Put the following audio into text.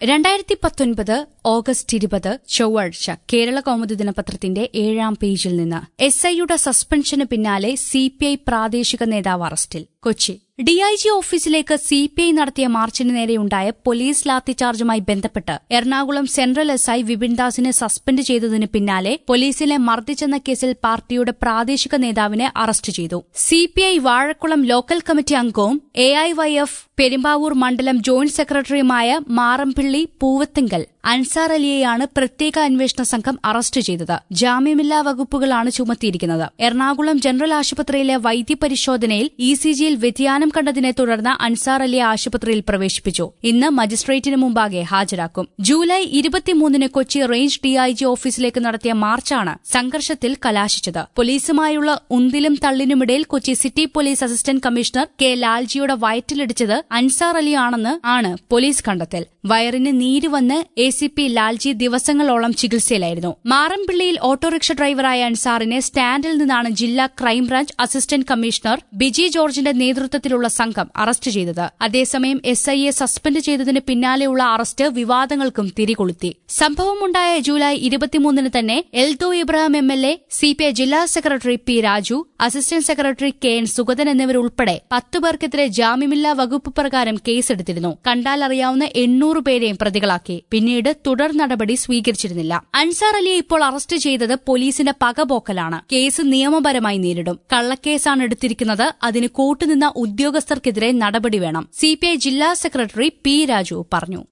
രണ്ടായിരത്തി പത്തൊൻപത് ഓഗസ്റ്റ് ഇരുപത് ചൊവ്വാഴ്ച കേരള കൗമുദി ദിനപത്രത്തിന്റെ ഏഴാം പേജിൽ നിന്ന് എസ് ഐയുടെ സസ്പെൻഷന് പിന്നാലെ സിപിഐ പ്രാദേശിക നേതാവ് അറസ്റ്റിൽ കൊച്ചി ഡിഐജി ഓഫീസിലേക്ക് സിപിഐ നടത്തിയ മാർച്ചിന് നേരെയുണ്ടായ പോലീസ് ലാത്തിചാർജുമായി ബന്ധപ്പെട്ട് എറണാകുളം സെൻട്രൽ എസ് ഐ വിപിൻദാസിനെ സസ്പെൻഡ് ചെയ്തതിന് പിന്നാലെ പോലീസിനെ മർദ്ദിച്ചെന്ന കേസിൽ പാർട്ടിയുടെ പ്രാദേശിക നേതാവിനെ അറസ്റ്റ് ചെയ്തു സിപിഐ വാഴക്കുളം ലോക്കൽ കമ്മിറ്റി അംഗവും A I Y F Perumbavoor മണ്ഡലം ജോയിന്റ് സെക്രട്ടറിയുമായ മാറമ്പിള്ളി പൂവത്തിങ്കൽ അൻസാർ അലിയെയാണ് പ്രത്യേക അന്വേഷണ സംഘം അറസ്റ്റ് ചെയ്തത് ജാമ്യമില്ലാ വകുപ്പുകളാണ് ചുമത്തിയിരിക്കുന്നത് എറണാകുളം ജനറൽ ആശുപത്രിയിലെ വൈദ്യപരിശോധനയിൽ ഇ സി ജിയിൽ വ്യതിയാനം കണ്ടതിനെ തുടർന്ന് അൻസാർ അലിയെ ആശുപത്രിയിൽ പ്രവേശിപ്പിച്ചു ഇന്ന് മജിസ്ട്രേറ്റിന് മുമ്പാകെ ഹാജരാക്കും ജൂലൈ ഇരുപത്തിമൂന്നിന് കൊച്ചി റേഞ്ച് ഡിഐജി ഓഫീസിലേക്ക് നടത്തിയ മാർച്ചാണ് സംഘർഷത്തിൽ കലാശിച്ചത് പോലീസുമായുള്ള ഉന്തിലും തള്ളിനുമിടയിൽ Kochi city police assistant commissioner K ലാൽജിയുടെ വയറ്റിലിടിച്ചത് അൻസാർ അലിയാണെന്ന് ആണ് പോലീസ് കണ്ടെത്തൽ വയറിന് നീര് വന്ന് എ സി പി ലാൽജി ദിവസങ്ങളോളം ചികിത്സയിലായിരുന്നു മാറമ്പിള്ളിയിൽ ഓട്ടോറിക്ഷ ഡ്രൈവറായ അൻസാറിനെ സ്റ്റാൻഡിൽ നിന്നാണ് ജില്ലാ ക്രൈംബ്രാഞ്ച് അസിസ്റ്റന്റ് കമ്മീഷണർ ബിജി ജോർജിന്റെ നേതൃത്വത്തിലുള്ള സംഘം അറസ്റ്റ് ചെയ്തത് അതേസമയം എസ് ഐയെ സസ്പെൻഡ് ചെയ്തതിന് പിന്നാലെയുള്ള അറസ്റ്റ് വിവാദങ്ങൾക്കും തിരികൊളുത്തി സംഭവമുണ്ടായ ജൂലൈ ഇരുപത്തിമൂന്നിന് തന്നെ Eldo Ibrahim M L A CPI ജില്ലാ secretary P Raju assistant secretary K N Sugathan എന്നിവരുൾപ്പെടെ പത്തു പേർക്കെതിരെ ജാമ്യമില്ലാ വകുപ്പ് പ്രകാരം കേസെടുത്തിരുന്നു കണ്ടാലറിയാവുന്ന എണ്ണൂറ് പേരെയും പ്രതികളാക്കി പിന്നീട് തുടർ നടപടി സ്വീകരിച്ചിരുന്നില്ല അൻസാർ അലിയെ ഇപ്പോൾ അറസ്റ്റ് ചെയ്തത് പോലീസിന്റെ പകപോക്കലാണ് കേസ് നിയമപരമായി നേരിടും കള്ളക്കേസാണ് എടുത്തിരിക്കുന്നത് അതിന് കൂട്ടുനിന്ന ഉദ്യോഗസ്ഥർക്കെതിരെ നടപടി വേണം സിപിഐ ജില്ലാ സെക്രട്ടറി പി രാജു പറഞ്ഞു